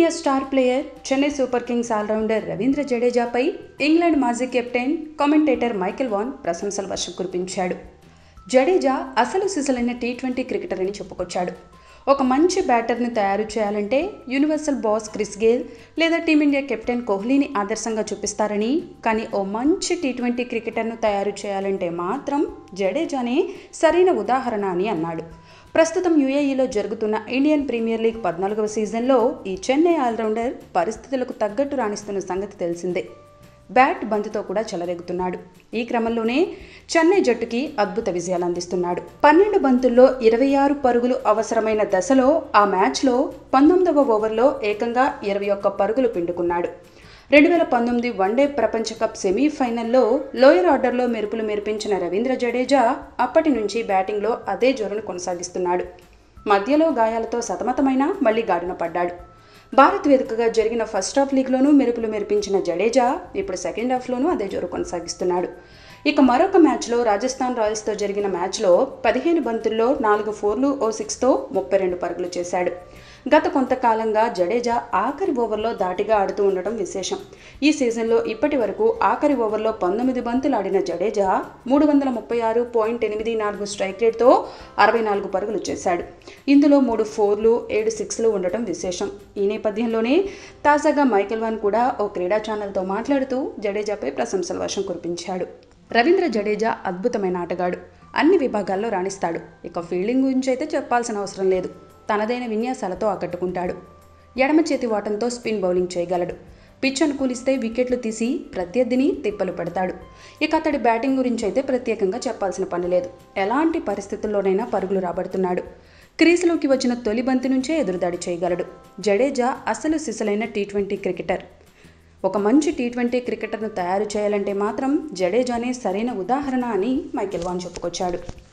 senior star player Chennai Super Kings allrounder Ravindra జడేజాపై England మాజీ captain commentator Michael Vaughan ప్రశంసల వర్షం కురిపించాడు జడేజా అసలు సిసలైన టీ ట్వంటీ క్రికెటర్ అని చెప్పుకొచ్చాడు ఒక మంచి బ్యాటర్ని తయారు చేయాలంటే యూనివర్సల్ బాస్ క్రిస్ గేల్ లేదా టీమిండియా కెప్టెన్ కోహ్లీని ఆదర్శంగా చూపిస్తారని కానీ ఓ మంచి టీ ట్వంటీ క్రికెటర్ను తయారు చేయాలంటే మాత్రం జడేజానే సరైన ఉదాహరణ అని అన్నాడు ప్రస్తుతం యుఏఈలో జరుగుతున్న ఇండియన్ ప్రీమియర్ లీగ్ పద్నాలుగవ సీజన్లో ఈ చెన్నై ఆల్రౌండర్ పరిస్థితులకు తగ్గట్టు రాణిస్తున్న సంగతి తెలిసిందే బ్యాట్ బంతితో కూడా చెలరేగుతున్నాడు ఈ క్రమంలోనే చెన్నై జట్టుకి అద్భుత విజయాలు అందిస్తున్నాడు పన్నెండు బంతుల్లో ఇరవై ఆరు పరుగులు అవసరమైన దశలో ఆ మ్యాచ్లో పంతొమ్మిదవ ఓవర్లో ఏకంగా ఇరవై ఒక్క పరుగులు పిండుకున్నాడు రెండు వేల పంతొమ్మిది వన్డే ప్రపంచ కప్ సెమీఫైనల్లో లోయర్ ఆర్డర్లో మెరుపులు మెరిపించిన రవీంద్ర జడేజా అప్పటి నుంచి బ్యాటింగ్లో అదే జోరును కొనసాగిస్తున్నాడు మధ్యలో గాయాలతో సతమతమైన మళ్లీ గాడిన పడ్డాడు భారత్ వేదికగా జరిగిన ఫస్ట్ హాఫ్ లీగ్లోనూ మెరుపులు మెరిపించిన జడేజా ఇప్పుడు సెకండ్ హాఫ్లోనూ అదే జోరు కొనసాగిస్తున్నాడు ఇక మరొక మ్యాచ్లో రాజస్థాన్ రాయల్స్తో జరిగిన మ్యాచ్లో పదిహేను బంతుల్లో నాలుగు ఫోర్లు ఓ సిక్స్తో ముప్పై రెండు పరుగులు చేశాడు గత కొంతకాలంగా జడేజా ఆఖరి ఓవర్లో దాటిగా ఆడుతూ ఉండటం విశేషం ఈ సీజన్లో ఇప్పటి వరకు ఆఖరి ఓవర్లో పంతొమ్మిది బంతులు ఆడిన జడేజా మూడు వందల ముప్పై ఆరు పాయింట్ ఎనిమిది నాలుగు స్ట్రైక్ రేట్తో అరవై నాలుగు పరుగులు చేశాడు ఇందులో మూడు ఫోర్లు ఏడు సిక్స్లు ఉండటం విశేషం ఈ నేపథ్యంలోనే తాజాగా మైకెల్ వాన్ కూడా ఓ క్రీడా ఛానల్తో మాట్లాడుతూ జడేజాపై ప్రశంసల వర్షం కురిపించాడు రవీంద్ర జడేజా అద్భుతమైన ఆటగాడు అన్ని విభాగాల్లో రాణిస్తాడు ఇక ఫీల్డింగ్ గురించి అయితే చెప్పాల్సిన అవసరం లేదు తనదైన విన్యాసాలతో ఆకట్టుకుంటాడు ఎడమ చేతి వాటంతో స్పిన్ బౌలింగ్ చేయగలడు పిచ్ అనుకూలిస్తే వికెట్లు తీసి ప్రత్యర్థిని తిప్పలు పెడతాడు ఇక అతడి బ్యాటింగ్ గురించి అయితే ప్రత్యేకంగా చెప్పాల్సిన పని లేదు ఎలాంటి పరిస్థితుల్లోనైనా పరుగులు రాబడుతున్నాడు క్రీజులోకి వచ్చిన తొలి బంతి నుంచే ఎదురుదాడి చేయగలడు జడేజా అసలు సిసలైన టీ ట్వంటీ క్రికెటర్ ఒక మంచి టీ ట్వంటీ క్రికెటర్ను తయారు చేయాలంటే మాత్రం జడేజానే సరైన ఉదాహరణ అని మైకెల్ వాన్ చెప్పుకొచ్చాడు